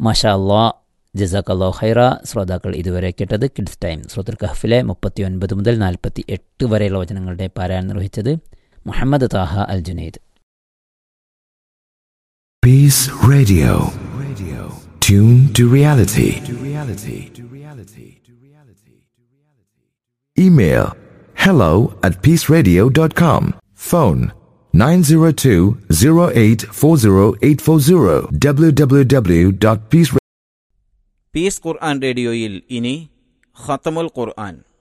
മാഷാ അള്ളാ ജസാഖല്ലോ ഹൈറ ശ്രോതാക്കൾ ഇതുവരെ കേട്ടത് കിഡ്സ് ടൈം ശ്രോതൃ കഹഫിലെ മുപ്പത്തി ഒൻപത് മുതൽ നാൽപ്പത്തി എട്ട് വരെയുള്ള വചനങ്ങളുടെ പാരായണം നിർവഹിച്ചത് Muhammad Taha Al Junaid Peace Radio. Radio. Tune to reality. To reality. To reality. To reality. Email hello at peaceradio.com. Phone 902-0840840 www.peace peace Quran റേഡിയോയിൽ ഇനി ഖത്തമുൽ ഖുർആൻ